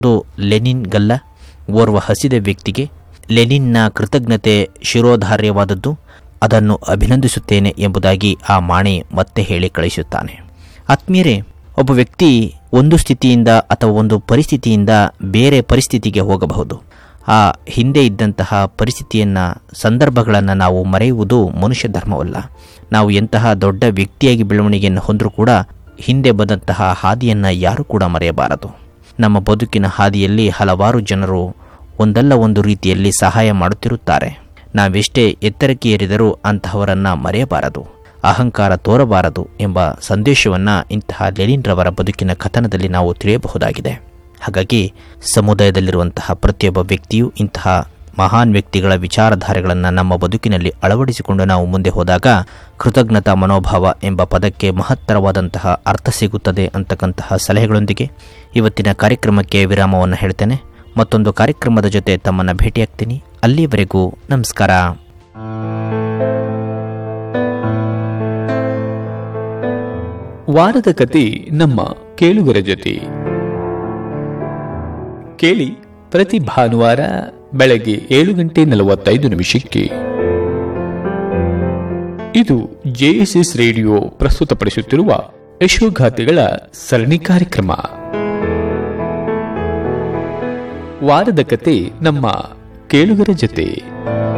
ಅದು ಲೆನಿನ್ಗಲ್ಲ ಓರ್ವ ಹಸಿದ ವ್ಯಕ್ತಿಗೆ ಲೆನಿನ್ನ ಕೃತಜ್ಞತೆ ಶಿರೋಧಾರ್ಯವಾದದ್ದು ಅದನ್ನು ಅಭಿನಂದಿಸುತ್ತೇನೆ ಎಂಬುದಾಗಿ ಆ ಮಾಣೆ ಮತ್ತೆ ಹೇಳಿ ಕಳಿಸುತ್ತಾನೆ ಆತ್ಮೀಯರೇ ಒಬ್ಬ ವ್ಯಕ್ತಿ ಒಂದು ಸ್ಥಿತಿಯಿಂದ ಅಥವಾ ಒಂದು ಪರಿಸ್ಥಿತಿಯಿಂದ ಬೇರೆ ಪರಿಸ್ಥಿತಿಗೆ ಹೋಗಬಹುದು ಆ ಹಿಂದೆ ಇದ್ದಂತಹ ಪರಿಸ್ಥಿತಿಯನ್ನು ಸಂದರ್ಭಗಳನ್ನು ನಾವು ಮರೆಯುವುದು ಮನುಷ್ಯ ಧರ್ಮವಲ್ಲ ನಾವು ಎಂತಹ ದೊಡ್ಡ ವ್ಯಕ್ತಿಯಾಗಿ ಬೆಳವಣಿಗೆಯನ್ನು ಹೊಂದರೂ ಕೂಡ ಹಿಂದೆ ಬಂದಂತಹ ಹಾದಿಯನ್ನು ಯಾರೂ ಕೂಡ ಮರೆಯಬಾರದು ನಮ್ಮ ಬದುಕಿನ ಹಾದಿಯಲ್ಲಿ ಹಲವಾರು ಜನರು ಒಂದಲ್ಲ ಒಂದು ರೀತಿಯಲ್ಲಿ ಸಹಾಯ ಮಾಡುತ್ತಿರುತ್ತಾರೆ ನಾವೆಷ್ಟೇ ಎತ್ತರಕ್ಕೆ ಏರಿದರೂ ಅಂತಹವರನ್ನು ಮರೆಯಬಾರದು ಅಹಂಕಾರ ತೋರಬಾರದು ಎಂಬ ಸಂದೇಶವನ್ನು ಇಂತಹ ಲೆನಿನ್ರವರ ಬದುಕಿನ ಕಥನದಲ್ಲಿ ನಾವು ತಿಳಿಯಬಹುದಾಗಿದೆ ಹಾಗಾಗಿ ಸಮುದಾಯದಲ್ಲಿರುವಂತಹ ಪ್ರತಿಯೊಬ್ಬ ವ್ಯಕ್ತಿಯೂ ಇಂತಹ ಮಹಾನ್ ವ್ಯಕ್ತಿಗಳ ವಿಚಾರಧಾರೆಗಳನ್ನು ನಮ್ಮ ಬದುಕಿನಲ್ಲಿ ಅಳವಡಿಸಿಕೊಂಡು ನಾವು ಮುಂದೆ ಹೋದಾಗ ಕೃತಜ್ಞತಾ ಮನೋಭಾವ ಎಂಬ ಪದಕ್ಕೆ ಮಹತ್ತರವಾದಂತಹ ಅರ್ಥ ಸಿಗುತ್ತದೆ ಅಂತಕ್ಕಂತಹ ಸಲಹೆಗಳೊಂದಿಗೆ ಇವತ್ತಿನ ಕಾರ್ಯಕ್ರಮಕ್ಕೆ ವಿರಾಮವನ್ನು ಹೇಳ್ತೇನೆ ಮತ್ತೊಂದು ಕಾರ್ಯಕ್ರಮದ ಜೊತೆ ತಮ್ಮನ್ನು ಭೇಟಿಯಾಗ್ತೀನಿ ಅಲ್ಲಿವರೆಗೂ ನಮಸ್ಕಾರ ವಾರದ ಕತೆ ನಮ್ಮ ಕೇಳುಗರ ಜೊತೆ ಕೇಳಿ ಪ್ರತಿ ಭಾನುವಾರ ಬೆಳಗ್ಗೆ ಏಳು ಗಂಟೆ ನಲವತ್ತೈದು ನಿಮಿಷಕ್ಕೆ ಇದು ಜೆಎಸ್ಎಸ್ ರೇಡಿಯೋ ಪ್ರಸ್ತುತಪಡಿಸುತ್ತಿರುವ ಯಶೋಗಾಥೆಗಳ ಸರಣಿ ಕಾರ್ಯಕ್ರಮ ವಾರದ ಕತೆ ನಮ್ಮ ಕೇಳುಗರ ಜೊತೆ